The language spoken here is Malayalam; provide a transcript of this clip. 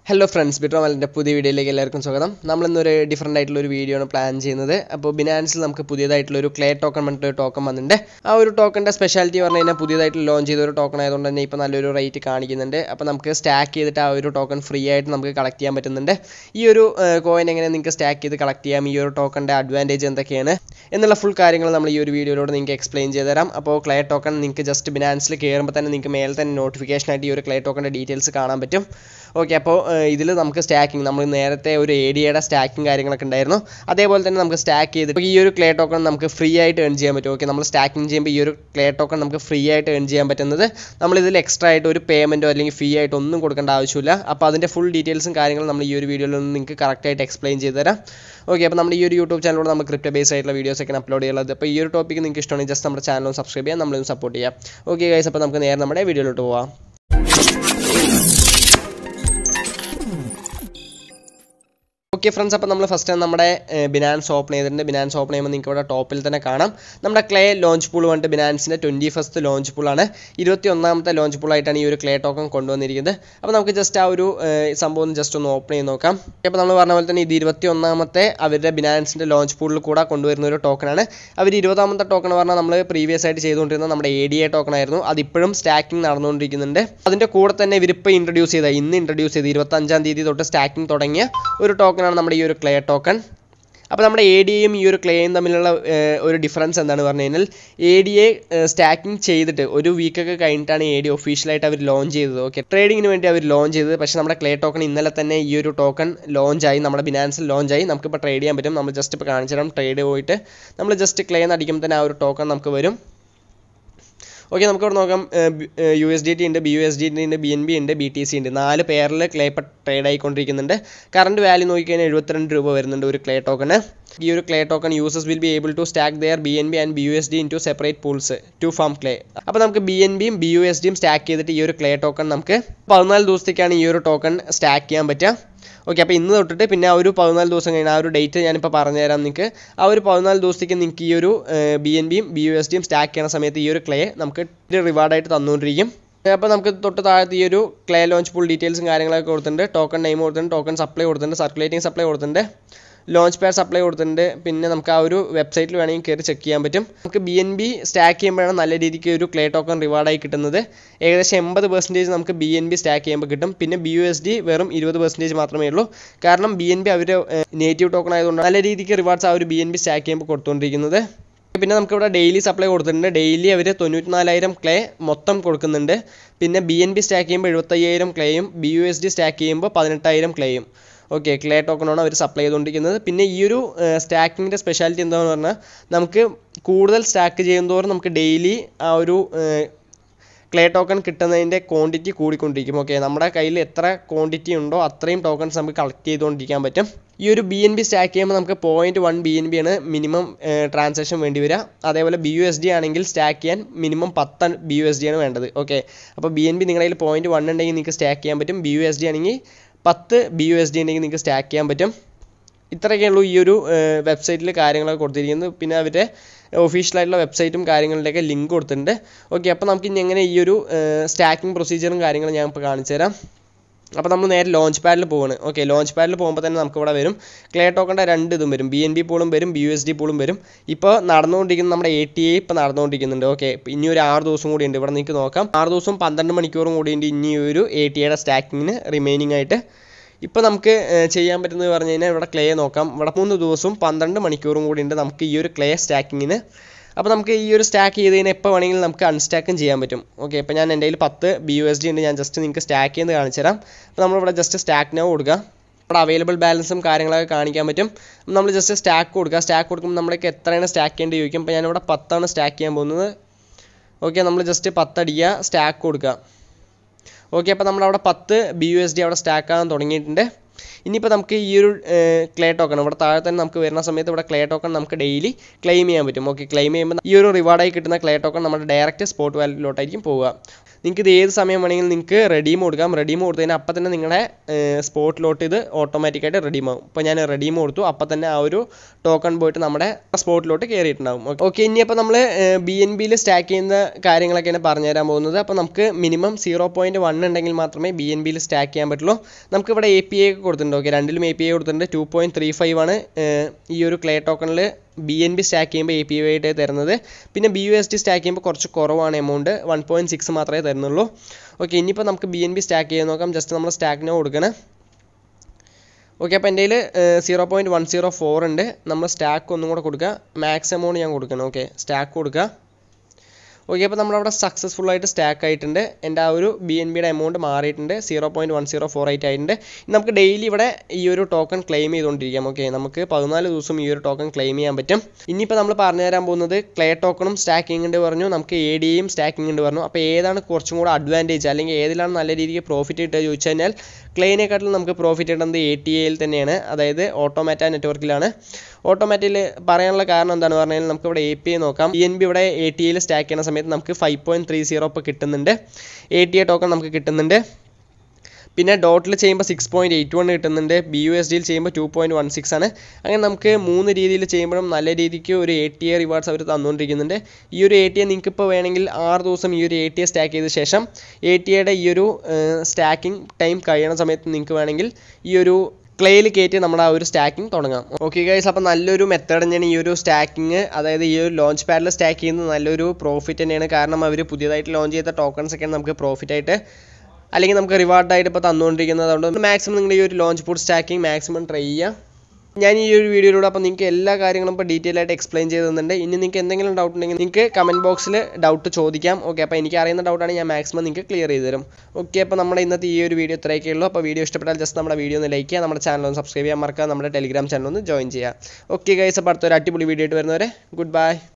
ഹലോ ഫ്രണ്ട്സ് ബിട്രോമലിൻ്റെ പുതിയ വീഡിയോയിലേക്ക് എല്ലാവർക്കും സ്വാഗതം നമ്മളിന്നൊരു ഡിഫറെൻ്റ് ആയിട്ടുള്ള ഒരു വീഡിയോ ആണ് പ്ലാൻ ചെയ്യുന്നത് അപ്പോൾ ബിനാൻസിൽ നമുക്ക് പുതിയതായിട്ടുള്ള ഒരു ക്ലേ ടോക്കൺ പറഞ്ഞിട്ട് ഒരു ടോക്കൺ വന്നിട്ടുണ്ട് ആ ഒരു ടോക്കണിൻ്റെ സ്പെഷ്യാലിറ്റി പറഞ്ഞു കഴിഞ്ഞാൽ പുതിയതായിട്ട് ലോഞ്ച് ചെയ്ത ഒരു ടോക്കൺ ആയതുകൊണ്ട് തന്നെ ഇപ്പോൾ നല്ലൊരു റേറ്റ് കാണിക്കുന്നുണ്ട് അപ്പോൾ നമുക്ക് സ്റ്റാക്ക് ചെയ്തിട്ട് ആ ഒരു ടോക്കൺ ഫ്രീ ആയിട്ട് നമുക്ക് കളക്ട് ചെയ്യാൻ പറ്റുന്നുണ്ട് ഈ ഒരു കോയിൻ എങ്ങനെ നിങ്ങൾക്ക് സ്റ്റാക്ക് ചെയ്ത് കളക്ട് ചെയ്യാം ഈ ഒരു ടോക്കണിൻ്റെ അഡ്വാൻറ്റേജ് എന്തൊക്കെയാണ് എന്നുള്ള ഫുൾ കാര്യങ്ങൾ നമ്മൾ ഈ ഒരു വീഡിയോയിലൂടെ നിങ്ങൾക്ക് എക്സ്പ്ലെയിൻ ചെയ്ത് തരാം അപ്പോൾ ക്ലേ ടോക്കൺ നിങ്ങൾക്ക് ജസ്റ്റ് ബിനാൻസിൽ കയറുമ്പോൾ തന്നെ നിങ്ങൾക്ക് മേലെ തന്നെ നോട്ടിഫിക്കേഷൻ ആയിട്ട് ഈ ഒരു ക്ലേ ടോക്കണിൻ്റെ ഡീറ്റെയിൽസ് കാണാൻ പറ്റും ഓക്കെ അപ്പോൾ ഇതിൽ നമുക്ക് സ്റ്റാക്കിംഗ് നമ്മൾ നേരത്തെ ഒരു എ ഡിയുടെ സ്റ്റാക്കിംഗ് കാര്യങ്ങളൊക്കെ ഉണ്ടായിരുന്നു അതേപോലെ തന്നെ നമുക്ക് സ്റ്റാക്ക് ചെയ്തിട്ട് ഈ ഒരു ക്ലേ ടോക്കൺ നമുക്ക് ഫ്രീ ആയിട്ട് ഏൺ ചെയ്യാൻ പറ്റും ഓക്കെ നമ്മൾ സ്റ്റാക്കിംഗ് ചെയ്യുമ്പോൾ ഈ ഒരു ക്ലേ ടോക്കൺ നമുക്ക് ഫ്രീ ആയിട്ട് ഏൺ ചെയ്യാൻ പറ്റുന്നത് നമ്മൾ ഇതിൽ എക്സ്ട്രാ ആയിട്ട് ഒരു പേയ്മെൻറ്റോ അല്ലെങ്കിൽ ഫീ ആയിട്ട് ഒന്നും കൊടുക്കേണ്ട ആവശ്യമില്ല അപ്പോൾ അതിൻ്റെ ഫുൾ ഡീറ്റെയിൽസും കാര്യങ്ങളും നമ്മൾ ഈ ഒരു വീഡിയോയിൽ ഒന്ന് നിങ്ങൾക്ക് കറക്റ്റായിട്ട് എക്സ്പ്ലെയിൻ ചെയ്ത് തരാം ഓക്കെ അപ്പോൾ നമ്മുടെ ഈ ഒരു യൂട്യൂബ് ചാനലിലൂടെ നമ്മൾ ക്രിപ്റ്റോ ബേസ് ആയിട്ടുള്ള വീഡിയോസ് ഒക്കെ അപ്ലോഡ് ചെയ്യുന്നത് അപ്പോൾ ഈ ഒരു ടോപ്പിക്ക് നിങ്ങൾക്ക് ഇഷ്ടമാണെങ്കിൽ ജസ്റ്റ് നമ്മുടെ ചാനൽ സബ്സ്ക്രൈബ് ചെയ്യാം നമ്മളൊന്ന് സപ്പോർട്ട് ചെയ്യാം ഓക്കെ ഗൈസ് അപ്പോൾ നമുക്ക് നേരെ നമ്മുടെ വീഡിയോയിലോട്ട് പോവാം ഓക്കെ ഫ്രണ്ട്സ് അപ്പോൾ നമ്മൾ ഫസ്റ്റ് നമ്മുടെ ബിനാൻസ് ഓപ്പൺ ചെയ്തിട്ടുണ്ട് ബിനാൻസ് ഓപ്പൺ ചെയ്യുമ്പോൾ നിങ്ങൾക്ക് ഇവിടെ ടോപ്പിൽ തന്നെ കാണാം നമ്മുടെ ക്ലേ ലോഞ്ച് പൂൾ വന്നിട്ട് ബിനാൻസിൻ്റെ ട്വൻറ്റി ഫസ്റ്റ് ലോഞ്ച് പൂളാണ് ഇരുപത്തി ഒന്നാമത്തെ ലോഞ്ച് പൂളായിട്ടാണ് ഈ ഒരു ക്ലേ ടോക്കൺ കൊണ്ടുവന്നിരിക്കുന്നത് അപ്പോൾ നമുക്ക് ജസ്റ്റ് ആ ഒരു സംഭവം ജസ്റ്റ് ഒന്ന് ഓപ്പൺ ചെയ്ത് നോക്കാം അപ്പോൾ നമ്മൾ പറഞ്ഞ പോലെ തന്നെ ഇത് ഇരുപത്തി ഒന്നാമത്തെ അവരുടെ ബിനാൻസിൻ്റെ ലോഞ്ച് പൂളിൽ കൂടെ കൊണ്ടുവരുന്ന ഒരു ടോക്കണാണ് അവർ ഇരുപതാമത്തെ ടോക്കൺ പറഞ്ഞാൽ നമ്മൾ പ്രീവിയസ് ആയിട്ട് ചെയ്തുകൊണ്ടിരുന്ന നമ്മുടെ എ ഡി എ ടോക്കൺ ആയിരുന്നു അതിപ്പോഴും സ്റ്റാക്കിംഗ് നടന്നുകൊണ്ടിരിക്കുന്നുണ്ട് അതിൻ്റെ കൂടെ തന്നെ ഇവരിപ്പോൾ ഇൻട്രൊഡ്യൂസ് ചെയ്ത ഇന്ന് ഇൻട്രൊഡ്യൂസ് ചെയ്ത് ഇരുപത്തഞ്ചാം തീയതി തൊട്ട് സ്റ്റാക്കിംഗ് തുടങ്ങിയ ഒരു ടോക്കണാണ് നമ്മുടെ ഈ ഒരു ക്ലേ ടോക്കൺ അപ്പോൾ നമ്മുടെ എ ഡി എയും ഈ ഒരു ക്ലേയും തമ്മിലുള്ള ഒരു ഡിഫറൻസ് എന്താണ് പറഞ്ഞു കഴിഞ്ഞാൽ എ ഡി എ സ്റ്റാക്കിംഗ് ചെയ്തിട്ട് ഒരു വീക്കൊക്കെ കഴിഞ്ഞിട്ടാണ് എ ഡി ഒഫീഷ്യലായിട്ട് അവർ ലോഞ്ച് ചെയ്തത് ഓക്കെ ട്രേഡിങ്ങിന് വേണ്ടി അവർ ലോഞ്ച് ചെയ്തത് പക്ഷേ നമ്മുടെ ക്ലേ ടോക്കൺ ഇന്നലെ തന്നെ ഈ ഒരു ടോക്കൺ ലോഞ്ചായി നമ്മുടെ ബിനാൻസിൽ ലോഞ്ചായി നമുക്കിപ്പോൾ ട്രേഡ് ചെയ്യാൻ പറ്റും നമ്മൾ ജസ്റ്റ് ഇപ്പോൾ കാണിച്ചു തരാം ട്രേഡ് പോയിട്ട് നമ്മൾ ജസ്റ്റ് ക്ലേ എന്ന് അടിക്കുമ്പോൾ തന്നെ ആ ഒരു ടോക്കൺ നമുക്ക് വരും ഓക്കെ നമുക്ക് ഇവിടെ നോക്കാം യു എസ് ഡി ടി ഉണ്ട് B U S D T ഉണ്ട് ബി എൻ ബി ഉണ്ട് ബി ടി സി ഉണ്ട് നാല് പേരിൽ ക്ലേ ഇപ്പോൾ ട്രേഡ് ആയിക്കൊണ്ടിരിക്കുന്നുണ്ട് കറണ്ട് വാല്യൂ നോക്കിക്കഴിഞ്ഞാൽ എഴുപത്തിരണ്ട് രൂപ വരുന്നുണ്ട് ഒരു ക്ലേ ടോക്കണ് ഈ ഒരു clay token users will be able to stack their B N B and B U S D in two separate pools to farm clay അപ്പോൾ നമുക്ക് ബി എൻ ബിയും ബി യു എസ് ഡിയും സ്റ്റാക്ക് ചെയ്തിട്ട് ഈ ഒരു ക്ലേ ടോക്കൺ നമുക്ക് പതിനാല് ദിവസത്തേക്കാണ് ഈ ഒരു ടോക്കൺ സ്റ്റാക്ക് ചെയ്യാൻ പറ്റുക ഓക്കെ അപ്പോൾ ഇന്ന് തൊട്ടിട്ട് പിന്നെ ആ ഒരു പതിനാല് ദിവസം കഴിഞ്ഞ് ആ ഒരു ഡേറ്റ് ഞാനിപ്പോൾ പറഞ്ഞുതരാം നിങ്ങൾക്ക് ആ ഒരു പതിനാല് ദിവസത്തേക്ക് നിങ്ങൾക്ക് ഈ ഒരു ബി എൻ ബിയും ബി യു എസ് ഡിയും സ്റ്റാക്ക് ചെയ്യുന്ന സമയത്ത് ഈ ഒരു ക്ലേ നമുക്ക് റിവാർഡായിട്ട് തന്നുകൊണ്ടിരിക്കും അപ്പോൾ നമുക്ക് തൊട്ട് താഴത്ത് ഈ ഒരു ക്ലേ ലോഞ്ച് ഫുൾ ഡീറ്റെയിൽസും കാര്യങ്ങളൊക്കെ കൊടുത്തിട്ടുണ്ട് ടോക്കൺ നെയിം കൊടുത്തിട്ടുണ്ട് ടോക്കൺ സപ്ലൈ കൊടുത്തിട്ടുണ്ട് സർക്കുലേറ്റിംഗ് സപ്ലൈ കൊടുത്തിട്ടുണ്ട് ലോഞ്ച് പാഡ് സപ്ലൈ കൊടുത്തിട്ടുണ്ട് പിന്നെ നമുക്ക് ആ ഒരു വെബ്സൈറ്റിൽ വേണമെങ്കിൽ കയറി ചെക്ക് ചെയ്യാൻ പറ്റും നമുക്ക് ബി എൻ ബി സ്റ്റാക്ക് ചെയ്യുമ്പോഴാണ് നല്ല രീതിക്ക് ഒരു ക്ലേ ടോക്കൺ റിവാർഡായി കിട്ടുന്നത് ഏകദേശം എൺപത് പെർസെൻറ്റേജ് നമുക്ക് ബി എൻ ബി സ്റ്റാക്ക് ചെയ്യുമ്പോൾ കിട്ടും പിന്നെ ബി യു എസ് ഡി വെറും ഇരുപത് പെർസെൻറ്റേജ് മാത്രമേ ഉള്ളൂ കാരണം ബി എൻ ബി അവർ നേറ്റീവ് ടോക്കൺ ആയതുകൊണ്ട് നല്ല രീതിക്ക് റിവാർഡ്സ് ആ ഒരു ബി എൻ ബി സ്റ്റാക്ക് ചെയ്യുമ്പോൾ കൊടുത്തുകൊണ്ടിരിക്കുന്നത് പിന്നെ നമുക്കിവിടെ ഡെയിലി സപ്ലൈ കൊടുത്തിട്ടുണ്ട് ഡെയിലി അവർ തൊണ്ണൂറ്റിനാലായിരം ക്ലേ മൊത്തം കൊടുക്കുന്നുണ്ട് പിന്നെ ബി എൻ ബി സ്റ്റാക്ക് ചെയ്യുമ്പോൾ എഴുപത്തയ്യായിരം ക്ലേയും B U S D stack ചെയ്യുമ്പോൾ പതിനെട്ടായിരം ക്ലേയും ഓക്കെ ക്ലേ ടോക്കണാണ് അവർ സപ്ലൈ ചെയ്തുകൊണ്ടിരിക്കുന്നത് പിന്നെ ഈ ഒരു സ്റ്റാക്കിങ്ങിൻ്റെ സ്പെഷ്യാലിറ്റി എന്താണെന്ന് പറഞ്ഞാൽ നമുക്ക് കൂടുതൽ സ്റ്റാക്ക് ചെയ്യുന്നതോറും നമുക്ക് ഡെയിലി ആ ഒരു ക്ലേ ടോക്കൺ കിട്ടുന്നതിൻ്റെ ക്വാണ്ടിറ്റി കൂടിക്കൊണ്ടിരിക്കും ഓക്കെ നമ്മുടെ കയ്യിൽ എത്ര ക്വാണ്ടിറ്റി ഉണ്ടോ അത്രയും ടോക്കൺസ് നമുക്ക് കളക്ട് ചെയ്തുകൊണ്ടിരിക്കാൻ പറ്റും ഈ ഒരു ബി എൻ ബി സ്റ്റാക്ക് ചെയ്യുമ്പോൾ നമുക്ക് point one B N B ആണ് മിനിമം ട്രാൻസാക്ഷൻ വേണ്ടി വരിക അതേപോലെ ബി യു എസ് ഡി ആണെങ്കിൽ സ്റ്റാക്ക് ചെയ്യാൻ മിനിമം പത്ത് ബി യു എസ് ഡി ആണ് വേണ്ടത് ഓക്കെ അപ്പോൾ ബി എൻ ബി നിങ്ങളുടെ കയ്യിൽ പോയിൻറ്റ് വൺ ഉണ്ടെങ്കിൽ നിങ്ങൾക്ക് സ്റ്റാക്ക് ചെയ്യാൻ പറ്റും ബി യു എസ് ഡി ആണെങ്കിൽ പത്ത് ബി യു എസ് ഡി ഉണ്ടെങ്കിൽ നിങ്ങൾക്ക് സ്റ്റാക്ക് ചെയ്യാൻ പറ്റും ഇത്രയൊക്കെ ഉള്ളൂ ഈ ഒരു വെബ്സൈറ്റിൽ കാര്യങ്ങളൊക്കെ കൊടുത്തിരിക്കുന്നത് പിന്നെ അവരുടെ ഒഫീഷ്യലായിട്ടുള്ള വെബ്സൈറ്റും കാര്യങ്ങളുടെയൊക്കെ ലിങ്ക് കൊടുത്തിട്ടുണ്ട് ഓക്കെ അപ്പോൾ നമുക്ക് ഇനി എങ്ങനെ ഈ ഒരു സ്റ്റാക്കിംഗ് പ്രൊസീജിയറും കാര്യങ്ങളും ഞാൻ ഇപ്പോൾ കാണിച്ചു തരാം അപ്പോൾ നമ്മൾ നേരെ ലോഞ്ച് പാഡിൽ പോവാണ് ഓക്കെ ലോഞ്ച് പാഡിൽ പോകുമ്പോൾ തന്നെ നമുക്ക് ഇവിടെ വരും ക്ലേ ടോക്കണിൻ്റെ രണ്ട് ഇതും വരും ബി എൻ ബി പൂളും വരും ബി യു എസ് ഡി പൂളും വരും ഇപ്പോൾ നടന്നുകൊണ്ടിരിക്കുന്ന നമ്മുടെ എ ടി എ ഇപ്പോൾ നടന്നുകൊണ്ടിരിക്കുന്നുണ്ട് ഓക്കെ ഇനി ഒരു ആറ് ദിവസം കൂടി ഉണ്ട് ഇവിടെ നിങ്ങൾക്ക് നോക്കാം ആറ് ദിവസവും പന്ത്രണ്ട് മണിക്കൂറും കൂടി ഉണ്ട് ഇനി ഒരു എ ടി എയുടെ സ്റ്റാക്കിങ്ങിന് റിമൈനിങ് ആയിട്ട് ഇപ്പോൾ നമുക്ക് ചെയ്യാൻ പറ്റുന്നത് പറഞ്ഞു കഴിഞ്ഞാൽ ഇവിടെ ക്ലേ നോക്കാം ഇവിടെ മൂന്ന് ദിവസവും പന്ത്രണ്ട് മണിക്കൂറും കൂടി ഉണ്ട് നമുക്ക് ഈ ഒരു ക്ലേ സ്റ്റാക്കിങ്ങിന് അപ്പോൾ നമുക്ക് ഈ ഒരു സ്റ്റാക്ക് ചെയ്ത് കഴിഞ്ഞാൽ എപ്പോൾ വേണമെങ്കിലും നമുക്ക് അൺസ്റ്റാക്കും ചെയ്യാൻ പറ്റും ഓക്കെ ഇപ്പോൾ ഞാൻ എൻ്റെ കയ്യിൽ പത്ത് ബി യു എസ് ഡി ഉണ്ട് ഞാൻ ജസ്റ്റ് നിങ്ങൾക്ക് സ്റ്റാക്ക് ചെയ്യുന്നത് കാണിച്ചു തരാം അപ്പോൾ നമ്മളിവിടെ ജസ്റ്റ് സ്റ്റാക്ക് നോ കൊടുക്കുക ഇവിടെ അവൈലബിൾ ബാലൻസും കാര്യങ്ങളൊക്കെ കാണിക്കാൻ പറ്റും നമ്മൾ ജസ്റ്റ് സ്റ്റാക്ക് കൊടുക്കുക സ്റ്റാക്ക് കൊടുക്കുമ്പോൾ നമ്മളേക്ക് എത്രയാണ് സ്റ്റാക്ക് ചെയ്യേണ്ടത് ചോദിക്കും അപ്പോൾ ഞാനിവിടെ പത്താണ് സ്റ്റാക്ക് ചെയ്യാൻ പോകുന്നത് ഓക്കെ നമ്മൾ ജസ്റ്റ് പത്തടിക്കുക സ്റ്റാക്ക് കൊടുക്കുക ഓക്കെ അപ്പോൾ നമ്മളവിടെ പത്ത് ബി യു എസ് ഡി അവിടെ സ്റ്റാക്ക് ആകാൻ തുടങ്ങിയിട്ടുണ്ട് ഇനിയിപ്പോൾ നമുക്ക് ഈ ഒരു ക്ലേ ടോക്കൺ ഇവിടെ താഴെ തന്നെ നമുക്ക് വരുന്ന സമയത്ത് ഇവിടെ ക്ലേ ടോക്കൺ നമുക്ക് ഡെയിലി ക്ലെയിം ചെയ്യാൻ പറ്റും ഓക്കെ ക്ലെയിം ചെയ്യുമ്പോൾ ഈ ഒരു റിവാർഡായി കിട്ടുന്ന ക്ലേ ടോക്കൺ നമ്മുടെ ഡയറക്റ്റ് സ്പോട്ട് വാലറ്റിലോട്ടായിരിക്കും പോവുക നിങ്ങൾക്ക് ഇത് ഏത് സമയം വേണമെങ്കിലും നിങ്ങൾക്ക് റെഡീം കൊടുക്കാം റെഡീം കൊടുത്തതിന് അപ്പം തന്നെ നിങ്ങളുടെ സ്പോട്ടിലോട്ട് ഇത് ഓട്ടോമാറ്റിക്കായിട്ട് റെഡീം ആവും ഇപ്പോൾ ഞാൻ റെഡീം കൊടുത്തു അപ്പം തന്നെ ആ ഒരു ടോക്കൺ പോയിട്ട് നമ്മുടെ സ്പോട്ടിലോട്ട് കയറിയിട്ടുണ്ടാവും ഓക്കെ ഇനിയിപ്പോൾ നമ്മൾ ബി എൻ ബിയിൽ സ്റ്റാക്ക് ചെയ്യുന്ന കാര്യങ്ങളൊക്കെയാണ് പറഞ്ഞുതരാൻ പോകുന്നത് അപ്പോൾ നമുക്ക് മിനിമം സീറോ പോയിൻറ്റ് വൺ ഉണ്ടെങ്കിൽ മാത്രമേ ബി എൻ ബിയിൽ സ്റ്റാക്ക് ചെയ്യാൻ പറ്റുള്ളൂ നമുക്ക് ഇവിടെ എ പി ഐ ഒക്കെ കൊടുത്തിട്ടുണ്ട് ഓക്കെ രണ്ടിലും എ പി ഐ കൊടുത്തിട്ടുണ്ട് ടു പോയിൻറ്റ് ത്രീ ഫൈവ് ആണ് ഏർ, ഈ ഒരു ക്ലേ ടോക്കണിൽ ബി എൻ ബി സ്റ്റാക്ക് ചെയ്യുമ്പോൾ എ പി ഐ ആയിട്ട് തരുന്നത് പിന്നെ B U S T stack ചെയ്യുമ്പോൾ കുറച്ച് കുറവാണ് എമൗണ്ട് വൺ പോയിൻറ്റ് സിക്സ് മാത്രമേ തരുന്നുള്ളൂ ഓക്കെ ഇനിയിപ്പോൾ നമുക്ക് ബി എൻ ബി സ്റ്റാക്ക് ചെയ്യാൻ നോക്കാം ജസ്റ്റ് നമ്മൾ സ്റ്റാക്കിന് കൊടുക്കണം ഓക്കെ അപ്പോൾ എൻ്റെ കയ്യിൽ zero point one zero four ഉണ്ട് നമ്മൾ സ്റ്റാക്ക് ഒന്നും കൂടെ കൊടുക്കുക മാക്സ് എമൗണ്ട് ഞാൻ കൊടുക്കണം ഓക്കെ സ്റ്റാക്ക് കൊടുക്കുക ഓക്കെ അപ്പോൾ നമ്മളവിടെ സക്സസ്ഫുൾ ആയിട്ട് സ്റ്റാക്ക് ആയിട്ടുണ്ട് എൻ്റെ ആ ഒരു ബി എൻ ബിയുടെ എമൗണ്ട് മാറിയിട്ടുണ്ട് zero point one zero four eight ആയിട്ടുണ്ട് ഇനി നമുക്ക് ഡെയിലി ഇവിടെ ഈ ഒരു ടോക്കൺ ക്ലെയിം ചെയ്തുകൊണ്ടിരിക്കാം ഓക്കെ നമുക്ക് പതിനാല് ദിവസം ഈ ഒരു ടോക്കൺ ക്ലെയിം ചെയ്യാൻ പറ്റും ഇനിയിപ്പോൾ നമ്മൾ പറഞ്ഞു തരാൻ പോകുന്നത് ക്ലേ ടോക്കണും സ്റ്റാക്കിംഗ് ഉണ്ട് പറഞ്ഞു നമുക്ക് എ ഡിയും സ്റ്റാക്കിംഗ് ഉണ്ട് പറഞ്ഞു അപ്പോൾ ഏതാണ് കുറച്ചും കൂടെ അഡ്വാൻറ്റേജ് അല്ലെങ്കിൽ ഏതിലാണ് നല്ല രീതിക്ക് പ്രോഫിറ്റ് കിട്ടുക ചോദിച്ചു കഴിഞ്ഞാൽ ക്ലെയിനെക്കാട്ടിലും നമുക്ക് പ്രോഫിറ്റ് കിട്ടുന്നത് എ ടി എയിൽ തന്നെയാണ് അതായത് ഓട്ടോമാറ്റ നെറ്റ്വർക്കിലാണ് ഓട്ടോമാറ്റിൽ പറയാനുള്ള കാരണം എന്താണെന്ന് പറഞ്ഞു കഴിഞ്ഞാൽ നമുക്ക് ഇവിടെ എ പി ഐ നോക്കാം ഇ എൻ ബി ഇവിടെ എ ടി ഐയിൽ സ്റ്റാക്ക് ചെയ്യുന്ന സമയത്ത് നമുക്ക് ഫൈവ് പോയിൻറ്റ് ത്രീ സീറോ ഇപ്പോൾ കിട്ടുന്നുണ്ട് എ ടി ഐ ടോക്കൺ നമുക്ക് കിട്ടുന്നുണ്ട് പിന്നെ ഡോട്ടിൽ ചെയ്യുമ്പോൾ സിക്സ് പോയിൻറ്റ് എയ്റ്റ് വൺ കിട്ടുന്നുണ്ട് ബി യു എസ് ഡിയിൽ ചെയ്യുമ്പോൾ ടു പോയിൻറ്റ് വൺ സിക്സ് ആണ് അങ്ങനെ നമുക്ക് മൂന്ന് രീതിയിൽ ചെയ്യുമ്പോഴും നല്ല രീതിക്ക് ഒരു എ ടി എ റിവാർഡ്സ് അവർ തന്നുകൊണ്ടിരിക്കുന്നുണ്ട് ഈ ഒരു എ ടി എ നിങ്ങൾക്ക് ഇപ്പോൾ വേണമെങ്കിൽ ആറ് ദിവസം ഈ ഒരു എ ടി എ സ്റ്റാക്ക് ചെയ്ത ശേഷം എ ടി എയുടെ ഈ ഒരു സ്റ്റാക്കിംഗ് ടൈം കഴിയണ സമയത്ത് നിങ്ങൾക്ക് വേണമെങ്കിൽ ഈ ഒരു ക്ലേയിൽ കയറ്റി നമ്മുടെ ആ ഒരു സ്റ്റാക്കിംഗ് തുടങ്ങാം ഓക്കെ ഗൈസ് അപ്പോൾ നല്ലൊരു മെത്തേഡ് തന്നെയാണ് ഈ ഒരു സ്റ്റാക്കിംഗ് അതായത് ഈ ഒരു ലോഞ്ച് പാഡിൽ സ്റ്റാക്ക് ചെയ്യുന്നത് നല്ലൊരു പ്രോഫിറ്റ് തന്നെയാണ് കാരണം അവർ പുതിയതായിട്ട് ലോഞ്ച് ചെയ്ത ടോക്കൺസ് ഒക്കെയാണ് നമുക്ക് പ്രോഫിറ്റ് ആയിട്ട് അല്ലെങ്കിൽ നമുക്ക് റിവാർഡായിട്ട് ഇപ്പോൾ തന്നുകൊണ്ടിരിക്കുന്നത് അതുകൊണ്ട് മാക്സിമം നിങ്ങൾ ഈ ഒരു ലോഞ്ച് പൂട്ട് സ്റ്റാക്കിംഗ് മാക്സിമം ട്രൈ ചെയ്യുക ഞാൻ ഈ ഒരു വീഡിയോയിലൂടെ അപ്പോൾ നിങ്ങൾക്ക് എല്ലാ കാര്യങ്ങളും ഇപ്പോൾ ഡീറ്റെയിൽ ആയിട്ട് എക്സ്പ്ലെയിൻ ചെയ്ത് തന്നിട്ടുണ്ട് ഇനി നിങ്ങൾക്ക് എന്തെങ്കിലും ഡൗട്ട് ഉണ്ടെങ്കിൽ നിങ്ങൾക്ക് കമൻറ്റ് ബോക്സിൽ ഡൗട്ട് ചോദിക്കാം ഓക്കെ അപ്പോൾ എനിക്ക് അറിയുന്ന ഡൗട്ടാണ് ഞാൻ മാക്സിമം നിങ്ങൾക്ക് ക്ലിയർ ചെയ്ത് തരും ഓക്കെ അപ്പോൾ നമ്മുടെ ഇന്നത്തെ ഈ ഒരു വീഡിയോ ഇത്രയൊക്കെ ഉള്ളൂ അപ്പോൾ വീഡിയോ ഇഷ്ടപ്പെട്ടാൽ ജസ്റ്റ് നമ്മുടെ വീഡിയോ ഒന്ന് ലൈക്ക് ചെയ്യുക നമ്മുടെ ചാനൽ ഒന്ന് സബ്സ്ക്രൈബ് ചെയ്യാൻ മറക്കുക നമ്മുടെ ടെലിഗ്രാം ചാനൽ ഒന്ന് ജോയിൻ ചെയ്യുക ഓക്കെ ഗൈസ് അപ്പോൾ അടുത്തൊരു അടിപൊളി വീഡിയോ ആയിട്ട് വരുന്നവരെ ഗുഡ് ബൈ